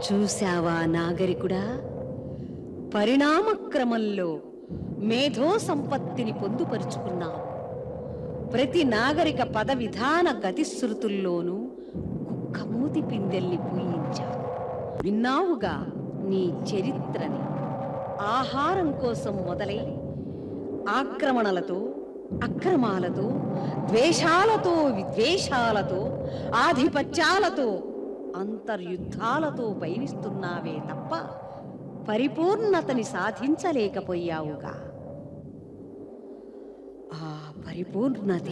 చూశావా నాగరికుడా పరిణామక్రమంలో మేధో సంపత్తిని పొందుపరుచుకున్నావు ప్రతి నాగరిక పద విధాన గతిశృతుల్లోనూ కుక్కమూతి పిందెల్ని పూయించావు విన్నావుగా నీ చరిత్రని ఆహారం కోసం మొదలై ఆక్రమణలతో అక్రమాలతో ద్వేషాలతో విద్వేషాలతో ఆధిపత్యాలతో అంతర్యుద్ధాలతో పయనిస్తున్నావే తప్ప పరిపూర్ణతని సాధించలేకపోయావుగా ఆ పరిపూర్ణత